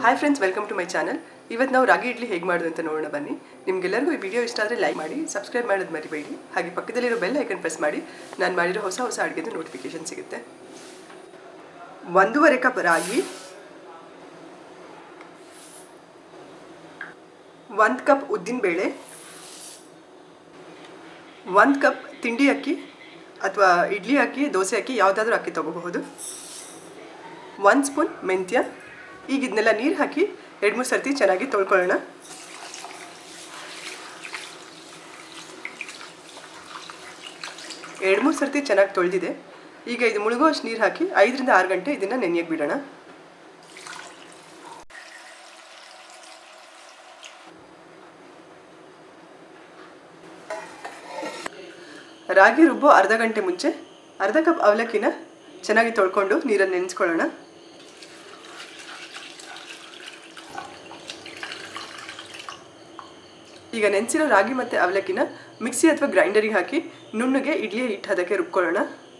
hi friends welcome to my channel ಇವತ್ತು ನಾವು ರಾಗಿ ಇಡ್ಲಿ ಹೇಗೆ ಮಾಡೋದು ಅಂತ ನೋಡೋಣ ಬನ್ನಿ ನಿಮ್ಗೆಲ್ಲರಿಗೂ ಈ ವಿಡಿಯೋ ಇಷ್ಟ ಆದರೆ ಲೈಕ್ ಮಾಡಿ ಸಬ್ಸ್ಕ್ರೈಬ್ ಮಾಡೋದು ಮರಿಬೇಡಿ ಹಾಗೆ ಪಕ್ಕದಲ್ಲಿರೋ ಬೆಲ್ ಐಕನ್ ಪ್ರೆಸ್ ಮಾಡಿ ನಾನು ಮಾಡಿರೋ ಹೊಸ ಹೊಸ ಅಡುಗೆದು ನೋಟಿಫಿಕೇಶನ್ ಸಿಗುತ್ತೆ ಒಂದೂವರೆ ಕಪ್ ರಾಗಿ ಒಂದು ಕಪ್ ಉದ್ದಿನಬೇಳೆ ಒಂದು ಕಪ್ ತಿಂಡಿ ಅಕ್ಕಿ ಅಥವಾ ಇಡ್ಲಿ ಅಕ್ಕಿ ದೋಸೆ ಅಕ್ಕಿ ಯಾವುದಾದ್ರೂ ಅಕ್ಕಿ ತೊಗೋಬಹುದು ಒಂದು ಸ್ಪೂನ್ ಮೆಂತ್ಯ ಈಗ ಇದನ್ನೆಲ್ಲ ನೀರು ಹಾಕಿ ಎರಡು ಮೂರು ಸರ್ತಿ ಚೆನ್ನಾಗಿ ತೊಳ್ಕೊಳ್ಳೋಣ ಎರಡು ಮೂರು ಸರ್ತಿ ಚೆನ್ನಾಗಿ ತೊಳೆದಿದೆ ಈಗ ಇದು ಮುಳುಗುವಷ್ಟು ನೀರು ಹಾಕಿ ಐದರಿಂದ ಆರು ಗಂಟೆ ಇದನ್ನು ನೆನೆಯಕ್ಕೆ ಬಿಡೋಣ ರಾಗಿ ರುಬ್ಬೋ ಅರ್ಧ ಗಂಟೆ ಮುಂಚೆ ಅರ್ಧ ಕಪ್ ಅವಲಕ್ಕಿನ ಚೆನ್ನಾಗಿ ತೊಳ್ಕೊಂಡು ನೀರಲ್ಲಿ ನೆನೆಸ್ಕೊಳ್ಳೋಣ ಈಗ ನೆನೆಸಿರೋ ರಾಗಿ ಮತ್ತು ಅವಲಕ್ಕಿನ ಮಿಕ್ಸಿ ಅಥವಾ ಗ್ರೈಂಡರಿಗೆ ಹಾಕಿ ನುಣ್ಣಗೆ ಇಡ್ಲಿ ಹಿಟ್ಟು ಅದಕ್ಕೆ ರುಬ್ಕೊಳ್ಳೋಣ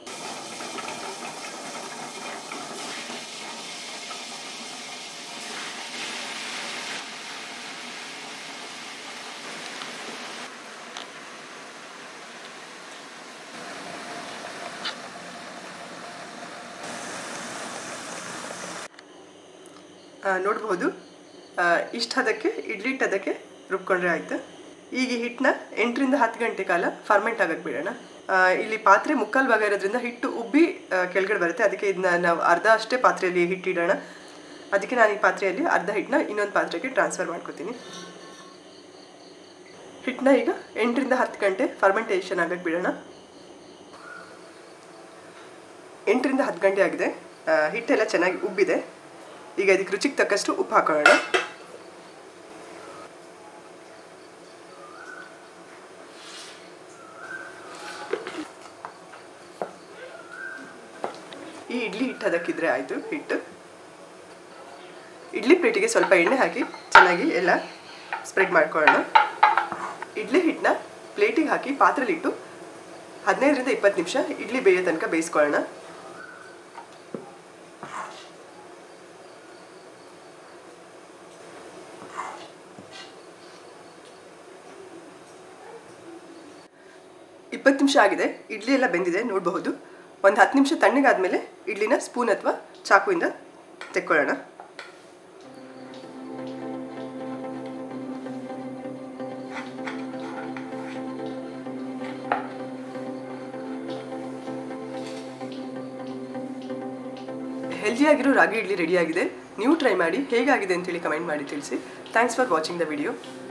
ನೋಡ್ಬೋದು ಇಷ್ಟು ಹದಕ್ಕೆ ಇಡ್ಲಿ ಹಿಟ್ಟು ಅದಕ್ಕೆ ರುಬ್ಕೊಂಡ್ರೆ ಆಯಿತು ಈಗ ಈ ಹಿಟ್ಟನ್ನ ಎಂಟರಿಂದ ಹತ್ತು ಗಂಟೆ ಕಾಲ ಫರ್ಮೆಂಟ್ ಆಗಕ್ಕೆ ಬಿಡೋಣ ಇಲ್ಲಿ ಪಾತ್ರೆ ಮುಕ್ಕಾಲು ಭಾಗ ಇರೋದ್ರಿಂದ ಹಿಟ್ಟು ಉಬ್ಬಿ ಕೆಳಗಡೆ ಬರುತ್ತೆ ಅದಕ್ಕೆ ಇದನ್ನ ನಾವು ಅರ್ಧ ಅಷ್ಟೇ ಪಾತ್ರೆಯಲ್ಲಿ ಹಿಟ್ಟಿಡೋಣ ಅದಕ್ಕೆ ನಾನು ಈ ಪಾತ್ರೆಯಲ್ಲಿ ಅರ್ಧ ಹಿಟ್ಟನ್ನ ಇನ್ನೊಂದು ಪಾತ್ರೆಗೆ ಟ್ರಾನ್ಸ್ಫರ್ ಮಾಡ್ಕೋತೀನಿ ಹಿಟ್ಟನ್ನ ಈಗ ಎಂಟರಿಂದ ಹತ್ತು ಗಂಟೆ ಫರ್ಮೆಂಟೇಷನ್ ಆಗಕ್ಕೆ ಬಿಡೋಣ ಎಂಟರಿಂದ ಹತ್ತು ಗಂಟೆ ಆಗಿದೆ ಹಿಟ್ಟೆಲ್ಲ ಚೆನ್ನಾಗಿ ಉಬ್ಬಿದೆ ಈಗ ಇದಕ್ಕೆ ರುಚಿಗೆ ತಕ್ಕಷ್ಟು ಉಪ್ಪು ಹಾಕೊಳ್ಳೋಣ ಈ ಇಡ್ಲಿ ಹಿಟ್ಟು ಅದಕ್ಕಿದ್ರೆ ಆಯಿತು ಹಿಟ್ಟು ಇಡ್ಲಿ ಪ್ಲೇಟಿಗೆ ಸ್ವಲ್ಪ ಎಣ್ಣೆ ಹಾಕಿ ಚೆನ್ನಾಗಿ ಎಲ್ಲ ಸ್ಪ್ರೆಡ್ ಮಾಡ್ಕೊಳ್ಳೋಣ ಇಡ್ಲಿ ಹಿಟ್ಟನ್ನ ಪ್ಲೇಟಿಗೆ ಹಾಕಿ ಪಾತ್ರೆಲಿಟ್ಟು ಹದಿನೈದರಿಂದ ಇಪ್ಪತ್ತು ನಿಮಿಷ ಇಡ್ಲಿ ಬೇಯೋ ತನಕ ಬೇಯಿಸ್ಕೊಳ್ಳೋಣ ಇಪ್ಪತ್ತು ನಿಮಿಷ ಆಗಿದೆ ಇಡ್ಲಿ ಎಲ್ಲ ಬೆಂದಿದೆ ನೋಡಬಹುದು ಒಂದು ಹತ್ತು ನಿಮಿಷ ತಣ್ಣಗಾದ್ಮೇಲೆ ಇಡ್ಲಿನ ಸ್ಪೂನ್ ಅಥವಾ ಚಾಕುವಿಂದ ತೆಕ್ಕೊಳ್ಳೋಣ ಹೆಲ್ದಿಯಾಗಿರೋ ರಾಗಿ ಇಡ್ಲಿ ರೆಡಿಯಾಗಿದೆ ನೀವು ಟ್ರೈ ಮಾಡಿ ಹೇಗಾಗಿದೆ ಅಂತೇಳಿ ಕಮೆಂಟ್ ಮಾಡಿ ತಿಳಿಸಿ thanks for watching the video